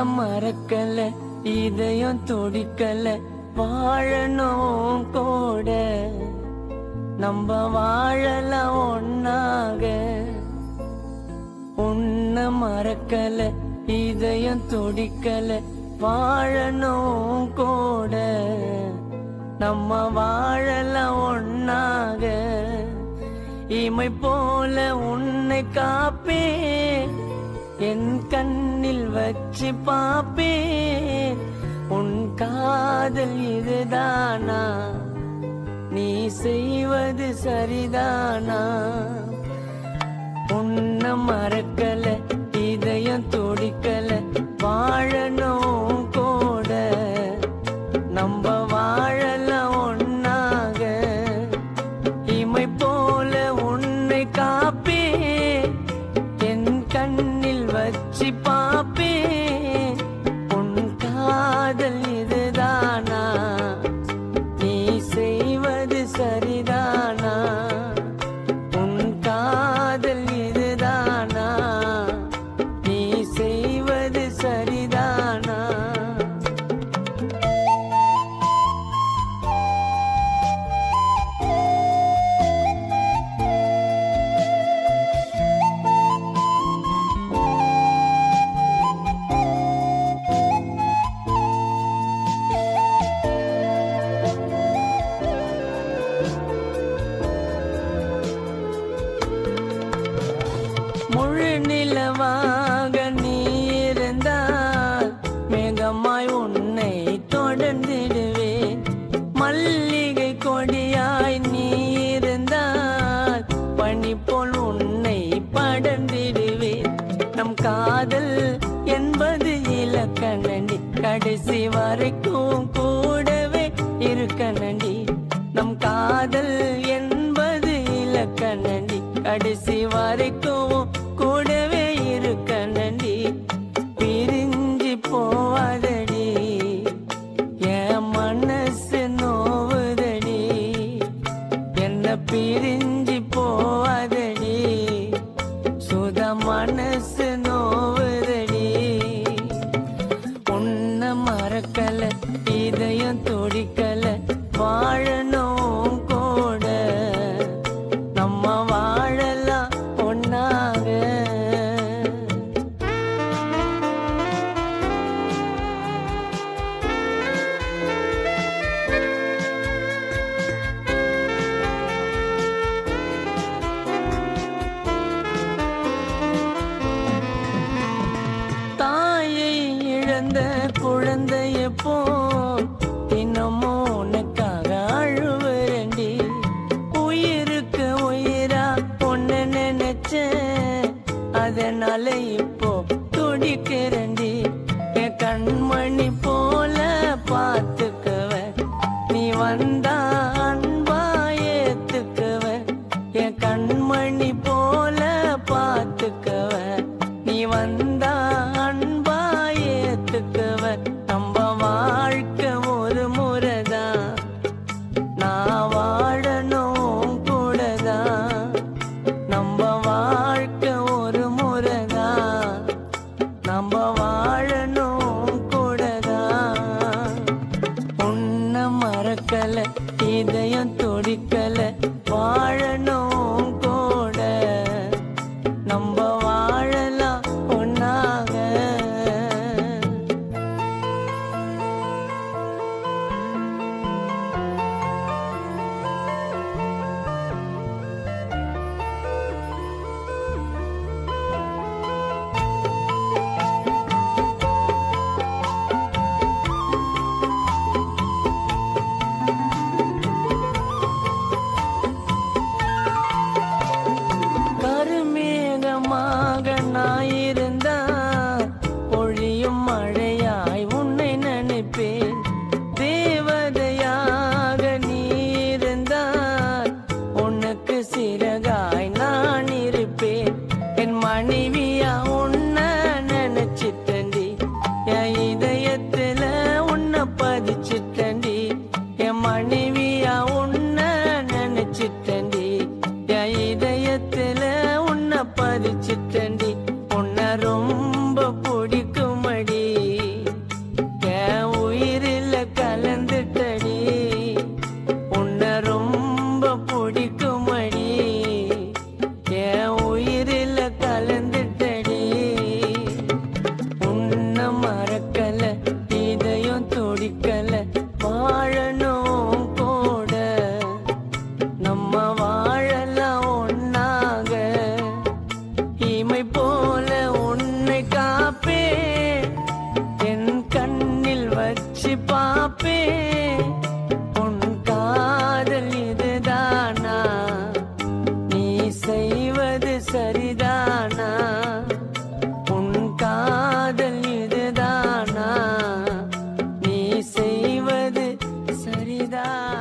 உன்னை மறக்கல இதயம் துடிக்கல வாழணும் கூட நம்ம வாழலாம் ஒன்னாக உன்னை மறக்கல இதயம் துடிக்கல வாழணும் கூட நம்ம வாழலாம் ஒன்னாக இமை போல உன்னை காப்பே என் கண்ணில் வச்சு பாப்பே உன் காதல் இதுதானா நீ செய்வது சரிதானா உன்னை மறக்கல இதயம் துடிக்கல வாழணும் கூட நம்ம வாழலாம் ஒன்னாக இமை போல உன்னை காப்பே என் கண்ணில் வச்சு பாப்பே உன் காதல் இதுதானா நீ செய்வது சரிதானா உன் காதல் இதுதானா நீ செய்வது சரிதானா முழு நிலவாக நீ இருந்தால் மேகமாய் உன்னை தொடர்ந்திடுவேன் மல்லிகை கொடியாய் நீ இருந்தால் பனி போல் உன்னை படர்ந்திடுவேன் நம் காதல் என்பது இலக்கணண்டி கடைசி வரைக்கும் கூடவே இருக்கணண்டி நம் காதல் என்பது இலக்கணண்டி கடைசி வரைக்கும் கூடவே இருக்கணண்டி பிரிஞ்சு போவாதடி என் மனசு நோவுதடி என்ன பிரிஞ்சு போவாதடி சுத மனசு நோவுதடி உன்னை மறக்கல இதயம் துடிக்கல வாழணும் கூட நம்ம வாழலாம் ஒன்னாக தாயை இழந்த குழந்தைய போல் தினமும் உனக்காக அழுவுறண்டி உயிருக்கு உயிரா பொண்ணு நினைச்சேன் அதனால இப்போ துடிக்கிறண்டி என் கண்மணி போல பார்த்துக்குவ நீ வந்தா அன்பா ஏத்துக்குவ என் கண்மணி போல பார்த்துக்குவ நீ வந்தா அன்பா ஏத்துக்குவ நம்ம வாழ்க்கை ஒரு முறைதான் நான் வாழணும் கூடதான் நம்ம வாழ்க்கை ஒரு முறைதான் நம்ம வாழணும் கூடதான் உன்னை மறக்கல இதயம் துடிக்கல வாழணும் கூட நம்ம வாழலாம் ஒன்னாக நீதான்